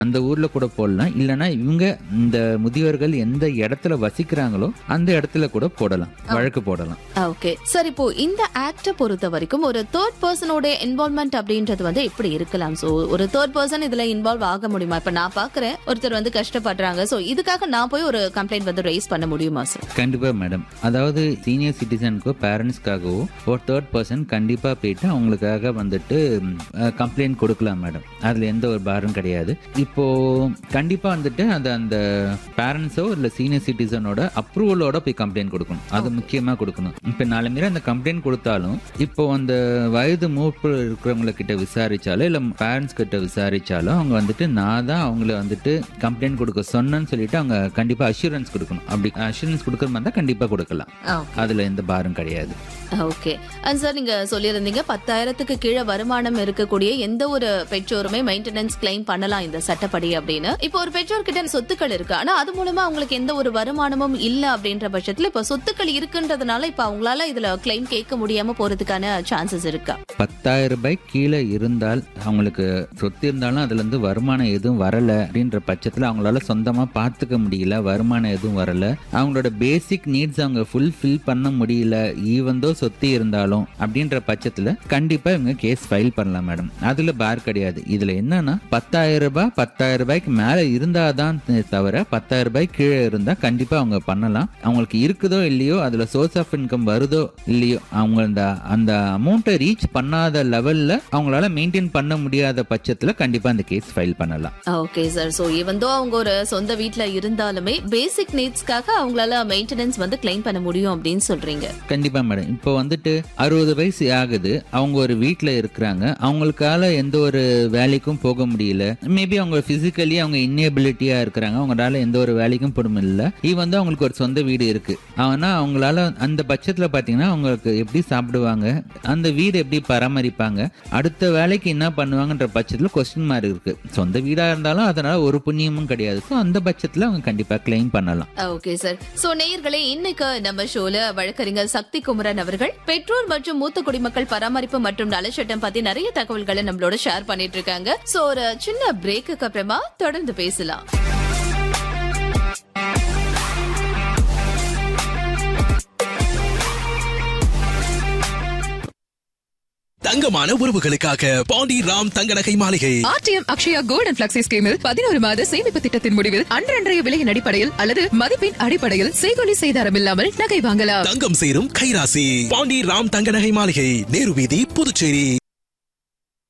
அந்த ஊர்ல கூட போடலாம் இல்லைன்னா இவங்க இந்த முதியோர்கள் எந்த இடத்துல வசிக்கிறாங்களோ அந்த இடத்துல கூட போடலாம் வழக்கு போடலாம் ஓகே சார் இப்போ இந்த ஆக்ட பொறுத்த வரைக்கும் ஒரு தேர்ட் பர்சனோட இன்வால்மெண்ட் அப்படின்றது வந்து எப்படி இருக்கலாம் சோ ஒரு தேர்ட் பர்சன் இதுல இன்வால்வ் ஆக முடியுமா இப்ப நான் பாக்குறேன் ஒருத்தர் வந்து கஷ்டப்படுறாங்க சோ இதுக்காக நான் போய் ஒரு கம்ப்ளைண்ட் வந்து ரைஸ் பண்ண முடியுமா சார் கண்டிப்பா மேடம் அதாவது சீனியர் சிட்டிசனுக்கோ பேரண்ட்ஸ்க்காகவோ ஒரு தேர்ட் பர்சன் கண்டிப்பா போயிட்டு அவங்களுக்காக வந்துட்டு கம்ப்ளைண்ட் கொடுக்கலாம் மேடம் அதுல எந்த ஒரு பாரம் கிடையாது இப்போ கண்டிப்பா வந்துட்டு அந்த அந்த பேரண்ட்ஸோ இல்ல சீனியர் சிட்டிசனோட அப்ரூவலோட போய் கம்ப்ளைண்ட் கொடுக்கணும் அது முக்கியமா கொடுக்கணும் இப்ப நாலு மீறி அந்த கம்ப்ளைண்ட் கொடுத்தாலும் இப்போ அந்த வயது மூப்பு இருக்கிறவங்க கிட்ட விசாரிச்சாலோ இல்ல பேரண்ட்ஸ் கிட்ட விசாரிச்சாலோ அவங்க வந்துட்டு நான் தான் அவங்கள வந்துட்டு கம்ப்ளைண்ட் கொடுக்க சொன்னேன்னு சொல்லிட்டு அவங்க கண்டிப்பா அஷூரன்ஸ் கொடுக்கணும் அப்படி அஷூரன்ஸ் கொடுக்குற மாதிரி தான் கண்டிப்பா கொடுக்கலாம் அதுல எந்த பாரம் கிடையாது ஓகே அண்ட் சார் நீங்க சொல்லியிருந்தீங்க பத்தாயிரத்துக்கு கீழே வருமானம் இருக்கக்கூடிய எந்த ஒரு பெற்றோருமே மெயின்டெனன்ஸ் கிளைம் பண்ணலாம் இந்த சட்டப்படி அப்படின்னு இப்போ ஒரு பெற்றோர் கிட்ட சொத்துக்கள் இருக்கு ஆனா அது மூலமா அவங்களுக்கு எந்த ஒரு வருமானமும் இல்ல அப்படின்ற பட்சத்துல இப்ப சொத்துக்கள் இருக்குன்றதுனால இப்ப அவங்களால இதுல கிளைம் கேட்க முடியாம போறதுக்கான சான்சஸ் இருக்கா பத்தாயிரம் ரூபாய் கீழே இருந்தால் அவங்களுக்கு சொத்து இருந்தாலும் அதுல இருந்து வருமானம் எதுவும் வரல அப்படின்ற பட்சத்துல அவங்களால சொந்தமா பார்த்துக்க முடியல வருமானம் எதுவும் வரல அவங்களோட பேசிக் நீட்ஸ் அவங்க ஃபுல்ஃபில் பண்ண முடியல ஈவந்தோ சொத்து இருந்தாலும் அப்படின்ற பட்சத்துல கண்டிப்பா இவங்க கேஸ் ஃபைல் பண்ணலாம் மேடம் அதுல பார் கிடையாது இதுல என்னன்னா பத்தாயிரம் ரூபாய் பத்தாயிரம் ரூபாய்க்கு மேல இருந்தாதான் தவிர பத்தாயிரம் ரூபாய் கீழே இருந்தா கண்டிப்பா அவங்க பண்ணலாம் அவங்களுக்கு இருக்குதோ இல்லையோ அதுல சோர்ஸ் ஆஃப் இன்கம் வருதோ இல்லையோ அவங்க அந்த அந்த அமௌண்ட்டை ரீச் பண்ணாத லெவல்ல அவங்களால மெயின்டைன் பண்ண முடியாத பட்சத்துல கண்டிப்பா அந்த கேஸ் ஃபைல் பண்ணலாம் ஓகே சார் சோ இவந்தோ அவங்க ஒரு சொந்த வீட்ல இருந்தாலுமே பேசிக் நீட்ஸ்க்காக அவங்களால மெயின்டெனன்ஸ் வந்து கிளைம் பண்ண முடியும் அப்படின்னு சொல்றீங்க கண்டிப்பா மேடம் இப்போ வந்துட்டு அறுபது வயசு ஆகுது அவங்க ஒரு வீட்ல இருக்கிறாங்க அவங்களுக்கால எந்த ஒரு வேலைக்கும் போக முடியல மேபி அவங்க பிசிக்கலி அவங்க இன்னேபிலிட்டியா இருக்கிறாங்க அவங்களால எந்த ஒரு வேலைக்கும் போட முடியல இது வந்து அவங்களுக்கு ஒரு சொந்த வீடு இருக்கு ஆனா அவங்களால அந்த பட்சத்துல பாத்தீங்கன்னா அவங்களுக்கு எப்படி சாப்பிடுவாங்க அந்த வீடு எப்படி பராமரிப்பாங்க அடுத்த வேலைக்கு என்ன பண்ணுவாங்கன்ற பட்சத்துல கொஸ்டின் மார்க் இருக்கு சொந்த வீடா இருந்தாலும் அதனால ஒரு புண்ணியமும் கிடையாது ஸோ அந்த பட்சத்துல அவங்க கண்டிப்பா கிளைம் பண்ணலாம் ஓகே சார் சோ நேயர்களே இன்னைக்கு நம்ம ஷோல வழக்கறிஞர் சக்தி குமரன் அவர்கள் பெற்றோர் மற்றும் மூத்த குடிமக்கள் பராமரிப்பு மற்றும் நலச்சட்டம் பத்தி நிறைய தகவல்களை நம்மளோட ஷேர் பண்ணிட்டு இருக்காங்க சோ ஒரு சின்ன பிரேக்குக்கு அப்புறமா தொடர்ந்து பேசலாம் தங்கமான உறவுகளுக்காக பாண்டி ராம் தங்க நகை மாளிகை RTM Akshaya gold and flexi ஸ்கீமில் பதினோரு மாத சேமிப்பு திட்டத்தின் முடிவில் அன்றன்றைய விலையின் அடிப்படையில் அல்லது மதிப்பின் அடிப்படையில் செய்கொலி செய்தாரம் இல்லாமல் நகை வாங்கலாம் தங்கம் சேரும் கைராசி பாண்டி ராம் தங்க நகை மாளிகை நேரு வீதி புதுச்சேரி